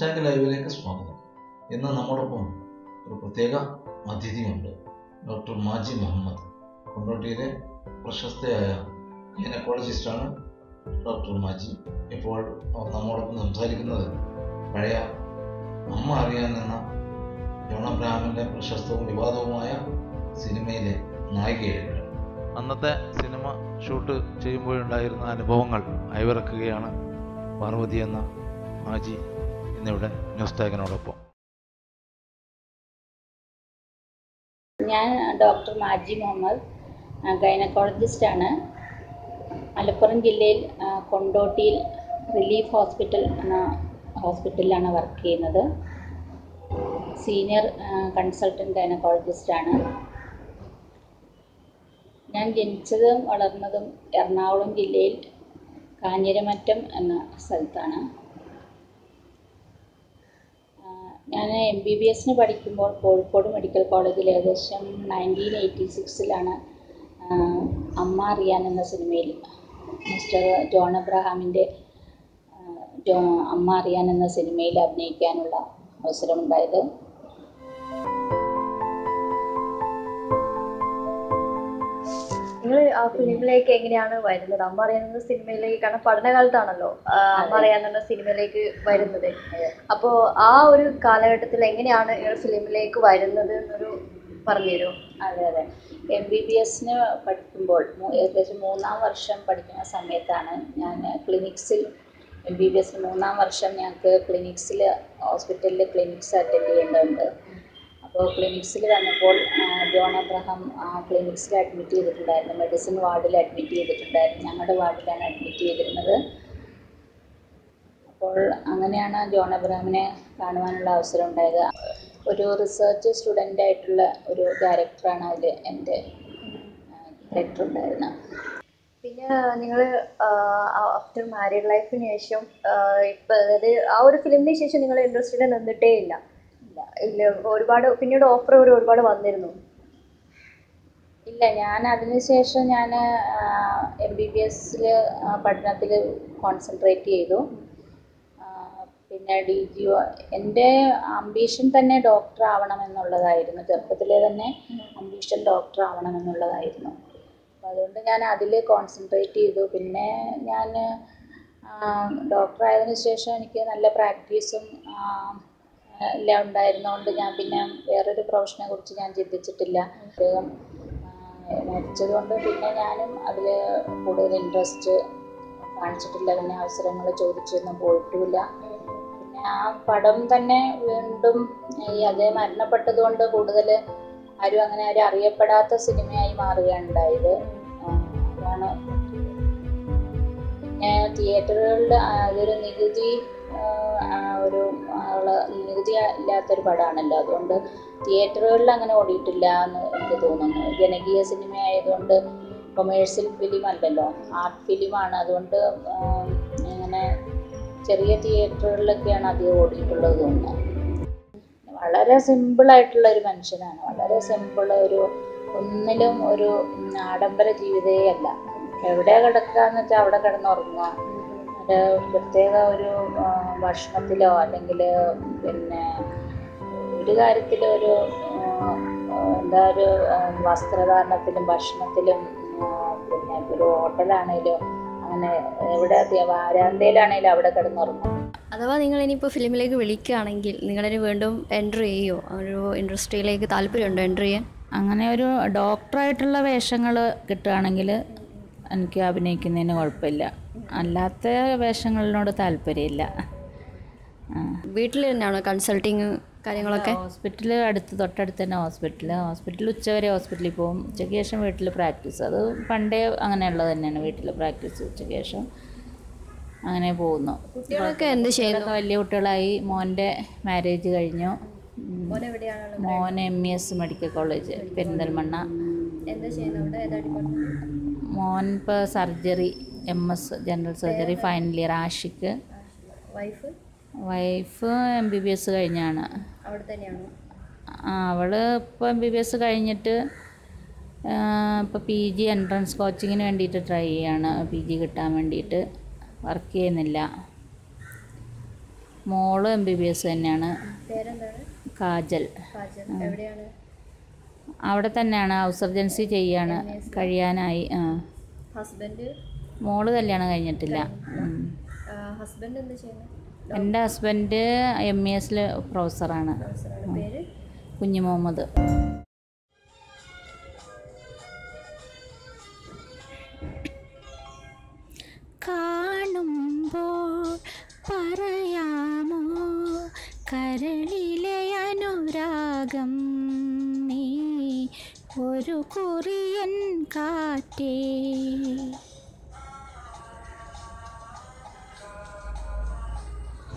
News ലൈവിലേക്ക് സ്വാഗതം ഇന്ന് നമ്മോടൊപ്പം ഒരു പ്രത്യേക അതിഥിയുണ്ട് ഡോക്ടർ മാജി മുഹമ്മദ് കൊണ്ടോട്ടിയിലെ പ്രശസ്തയായ ഗൈനക്കോളജിസ്റ്റാണ് ഡോക്ടർ മാജി ഇപ്പോൾ അവർ നമ്മോടൊപ്പം സംസാരിക്കുന്നത് പഴയ അമ്മ അറിയാനെന്ന ജോൺ അബ്രഹാമിൻ്റെ പ്രശസ്തവും വിവാദവുമായ സിനിമയിലെ നായികയാണ് അന്നത്തെ സിനിമ ഷൂട്ട് ചെയ്യുമ്പോഴുണ്ടായിരുന്ന അനുഭവങ്ങൾ അയവിറക്കുകയാണ് പാർവതി എന്ന മാജി ഇന്നിവിടെ ന്യൂസ് ടാഗിനോടൊപ്പം ഞാൻ ഡോക്ടർ മാജി മുഹമ്മദ് ഗൈനക്കോളജിസ്റ്റാണ് മലപ്പുറം ജില്ലയിൽ ആ, കൊണ്ടോട്ടിയിൽ റിലീഫ് ഹോസ്പിറ്റൽ എന്ന ഹോസ്പിറ്റലിലാണ് വർക്ക് ചെയ്യുന്നത് സീനിയർ കൺസൾട്ടൻറ്റ് ഗൈനക്കോളജിസ്റ്റാണ് ഞാൻ ജനിച്ചതും വളർന്നതും എറണാകുളം ജില്ലയിൽ കാഞ്ഞിരമറ്റം എന്ന സ്ഥലത്താണ് ഞാൻ എം ബി ബി എസിന് പഠിക്കുമ്പോൾ കോഴിക്കോട് മെഡിക്കൽ കോളേജിൽ ഏകദേശം നയൻറ്റീൻ എയ്റ്റി സിക്സിലാണ് അമ്മ അറിയാൻ എന്ന സിനിമയിൽ മിസ്റ്റർ ജോൺ അബ്രഹാമിൻ്റെ ജോ അമ്മ അറിയാൻ എന്ന സിനിമയിൽ അഭിനയിക്കാനുള്ള അവസരമുണ്ടായത് നിങ്ങൾ ആ ഫിലിമിലേക്ക് എങ്ങനെയാണ് വരുന്നത് അമ്മ അറിയാവുന്ന സിനിമയിലേക്ക് കാരണം പഠനകാലത്താണല്ലോ ആ, അമ്മ അറിയാവുന്ന സിനിമയിലേക്ക് വരുന്നത് അപ്പോൾ ആ ഒരു കാലഘട്ടത്തിൽ എങ്ങനെയാണ് നിങ്ങൾ ഫിലിമിലേക്ക് വരുന്നത് എന്നൊരു പറഞ്ഞുതരുമോ അതെ അതെ എം ബി ബി എസിന് പഠിക്കുമ്പോൾ മൂ- ഏകദേശം മൂന്നാം വർഷം പഠിക്കുന്ന സമയത്താണ് ഞാൻ ക്ലിനിക്സിൽ എം ബി ബി എസിന് മൂന്നാം വർഷം ഞങ്ങൾക്ക് ക്ലിനിക്സിൽ ഹോസ്പിറ്റലിൽ ക്ലിനിക്സ് അറ്റൻഡ് ചെയ്യേണ്ടതുണ്ട് അപ്പോൾ ക്ലിനിക്സിൽ വന്നപ്പോൾ ആ, ജോൺ അബ്രഹാം ആ ക്ലിനിക്സിൽ അഡ്മിറ്റ് ചെയ്തിട്ടുണ്ടായിരുന്നു മെഡിസിൻ വാർഡിൽ അഡ്മിറ്റ് ചെയ്തിട്ടുണ്ടായിരുന്നു ഞങ്ങളുടെ വാർഡിലാണ് അഡ്മിറ്റ് ചെയ്തിരുന്നത് അപ്പോൾ അങ്ങനെയാണ് ജോൺ അബ്രഹാമിനെ കാണുവാനുള്ള അവസരം ഉണ്ടായത് ഒരു റിസർച്ച് സ്റ്റുഡൻ്റ് ആയിട്ടുള്ള ഒരു ഡയറക്ടറാണ് അതിൽ എൻ്റെ ഡയറക്ടർ ഉണ്ടായിരുന്നത് പിന്നെ നിങ്ങൾ ആഫ്റ്റർ മാരീഡ് ലൈഫിന് ശേഷം ഇപ്പം അതായത് ആ ഒരു ഫിലിമിന് ശേഷം നിങ്ങൾ ഇൻഡസ്ട്രിയിൽ നിന്നിട്ടേ ഇല്ല ഇല്ല ഇല്ല ഒരുപാട് പിന്നീട് ഓഫർ ഒരു ഒരുപാട് വന്നിരുന്നു ഇല്ല ഞാൻ അതിനുശേഷം ഞാൻ എം ബി ബി എസിൽ പഠനത്തിൽ കോൺസെൻട്രേറ്റ് ചെയ്തു ആ, പിന്നെ ഡി ജി ഒ എൻ്റെ അംബീഷൻ തന്നെ ഡോക്ടർ ആവണമെന്നുള്ളതായിരുന്നു ചെറുപ്പത്തിലെ തന്നെ അംബീഷൻ ഡോക്ടർ ആവണമെന്നുള്ളതായിരുന്നു അപ്പോൾ അതുകൊണ്ട് ഞാൻ അതിൽ കോൺസെൻട്രേറ്റ് ചെയ്തു പിന്നെ ഞാൻ ഡോക്ടർ ആയതിനു ശേഷം എനിക്ക് നല്ല പ്രാക്ടീസും എല്ലാം ഉണ്ടായിരുന്നതുകൊണ്ട് ഞാൻ പിന്നെ വേറൊരു പ്രൊഫഷനെ കുറിച്ച് ഞാൻ ചിന്തിച്ചിട്ടില്ല അദ്ദേഹം മരിച്ചതുകൊണ്ട് പിന്നെ ഞാനും അതിൽ കൂടുതൽ ഇൻട്രസ്റ്റ് കാണിച്ചിട്ടില്ല പിന്നെ അവസരങ്ങൾ ചോദിച്ചൊന്നും പോയിട്ടുമില്ല പിന്നെ ആ പടം തന്നെ വീണ്ടും ഈ അദ്ദേഹം മരണപ്പെട്ടതുകൊണ്ട് കൂടുതൽ ആരും അങ്ങനെ ആരും അറിയപ്പെടാത്ത സിനിമയായി മാറുകയാണ് ഉണ്ടായത് ആ, അതാണ് പിന്നെ തിയേറ്ററുകളിൽ അതൊരു നികുതി ആ, ആ, ഒരു ഉള്ള നികുതി ഇല്ലാത്തൊരു പടമാണല്ലോ അതുകൊണ്ട് തിയേറ്ററുകളിൽ അങ്ങനെ ഓടിയിട്ടില്ല എന്ന് എനിക്ക് തോന്നുന്നു ജനകീയ സിനിമ ആയതുകൊണ്ട് കൊമേഴ്സ്യൽ ഫിലിം അല്ലല്ലോ ആർട്ട് ഫിലിമാണ് അതുകൊണ്ട് ആ, അങ്ങനെ ചെറിയ തിയേറ്ററുകളിലൊക്കെയാണ് അധികം ഓടിയിട്ടുള്ളത് തോന്നുന്നു വളരെ സിമ്പിളായിട്ടുള്ള ഒരു മനുഷ്യനാണ് വളരെ സിമ്പിൾ ഒരു ഒന്നിലും ഒരു ഉം, ആഡംബര ജീവിതേ അല്ല എവിടെ കിടക്കാന്ന് വെച്ചാൽ അവിടെ കിടന്നുറങ്ങുക ഒരു പ്രത്യേക ഒരു ആ, ഭക്ഷണത്തിലോ അല്ലെങ്കിൽ പിന്നെ ഒരു കാര്യത്തിലും ഒരു ആ, എന്താ ഒരു ആ, വസ്ത്രധാരണത്തിലും ഭക്ഷണത്തിലും ആ, പിന്നെ ഒരു ഹോട്ടലാണേലും അങ്ങനെ എവിടെ വാരാന്തയിലാണേലും അവിടെ കിടന്നുറങ്ങും അഥവാ നിങ്ങൾ ഇനിയിപ്പോൾ ഫിലിമിലേക്ക് വിളിക്കുകയാണെങ്കിൽ നിങ്ങളിനി വീണ്ടും എൻ്റർ ചെയ്യുമോ ഒരു ഇൻഡസ്ട്രിയിലേക്ക് താല്പര്യമുണ്ടോ എൻ്റർ ചെയ്യാൻ അങ്ങനെ ഒരു ഡോക്ടറായിട്ടുള്ള വേഷങ്ങൾ കിട്ടുകയാണെങ്കിൽ എനിക്ക് അഭിനയിക്കുന്നതിന് കുഴപ്പമില്ല അല്ലാത്ത വേഷങ്ങളിനോട് താല്പര്യമില്ല വീട്ടിൽ തന്നെയാണോ കൺസൾട്ടിങ് കാര്യങ്ങളൊക്കെ ഹോസ്പിറ്റൽ അടുത്ത് തൊട്ടടുത്ത് തന്നെ ഹോസ്പിറ്റൽ ഹോസ്പിറ്റൽ ഉച്ചവരെ ഹോസ്പിറ്റലിൽ പോകും ഉച്ചയ്ക്ക് ശേഷം വീട്ടിൽ പ്രാക്ടീസ് അത് പണ്ടേ അങ്ങനെയുള്ളത് തന്നെയാണ് വീട്ടിൽ പ്രാക്ടീസ് ഉച്ചയ്ക്ക് ശേഷം അങ്ങനെ പോകുന്നു കുട്ടികളൊക്കെ എന്ത് ചെയ്യുന്നു ഇതൊക്കെ വലിയ കുട്ടികളായി മോൻ്റെ മാരേജ് കഴിഞ്ഞു ഉം. മോൻ എവിടെയാണുള്ളത് മോൻ M E S medical college Perinthalmanna എന്താ ചെയ്യുന്നത് അവിടെ ഏതാ ഡിപ്പാർട്ട്മെന്റ് മോൻ ഇപ്പോൾ surgery M S general surgery final year Ashiq wife wife M B B S കഴിഞ്ഞാണ് അവിടെ തന്നെയാണോ ആ അവൾ ഇപ്പോൾ എം ബി ബി എസ് കഴിഞ്ഞിട്ട് ഇപ്പോൾ പി ജി എൻട്രൻസ് കോച്ചിങ്ങിന് വേണ്ടിയിട്ട് ട്രൈ ചെയ്യാണ് പി ജി കിട്ടാൻ വേണ്ടിയിട്ട് വർക്ക് ചെയ്യുന്നില്ല മോള് എം ബി ബി എസ് തന്നെയാണ് പേരെന്താണ് കാജൽ കാജൽ എവിടെയാണ് അവിടെ തന്നെയാണ് ഹൗസ് സർജൻസി ചെയ്യാണ് കഴിയാനായി ആ ഹസ്ബൻഡ് മോള് കല്യാണം കഴിഞ്ഞിട്ടില്ല ഉം. ഹസ്ബൻഡ് എന്താ ചെയ്യുന്നത് എൻ്റെ ഹസ്ബൻഡ് എം ഇ എസിൽ പ്രൊഫസറാണ് പ്രൊഫസറാണ് പേര് കുഞ്ഞു മുഹമ്മദ് കാണുമ്പോൾ പറയാമോ കരളിലെ അനുരാഗം നീ ഒരു കുറിയൻ കാറ്റേ